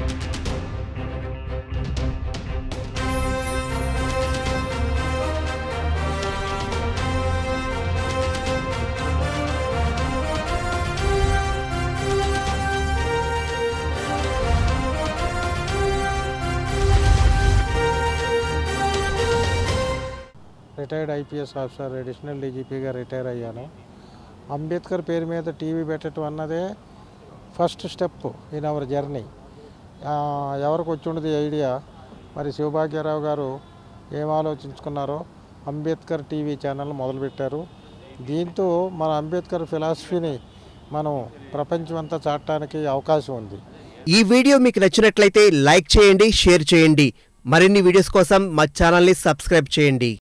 retired IPS officer additional డీజీపీగా retire అయ్యాను అంబేద్కర్ పేరు మీద టీవీ పెట్టడం అన్నదే first step in our journey ఎవరికి వచ్చి ఉండదు ఈ ఐడియా మరి శివభాగ్యరావు గారు ఏం ఆలోచించుకున్నారో అంబేద్కర్ టీవీ ఛానల్ మొదలుపెట్టారు దీంతో మన అంబేద్కర్ ఫిలాసఫీని మనం ప్రపంచమంతా చాటడానికి అవకాశం ఉంది ఈ వీడియో మీకు నచ్చినట్లయితే లైక్ చేయండి షేర్ చేయండి మరిన్ని వీడియోస్ కోసం మా ఛానల్ని సబ్స్క్రైబ్ చేయండి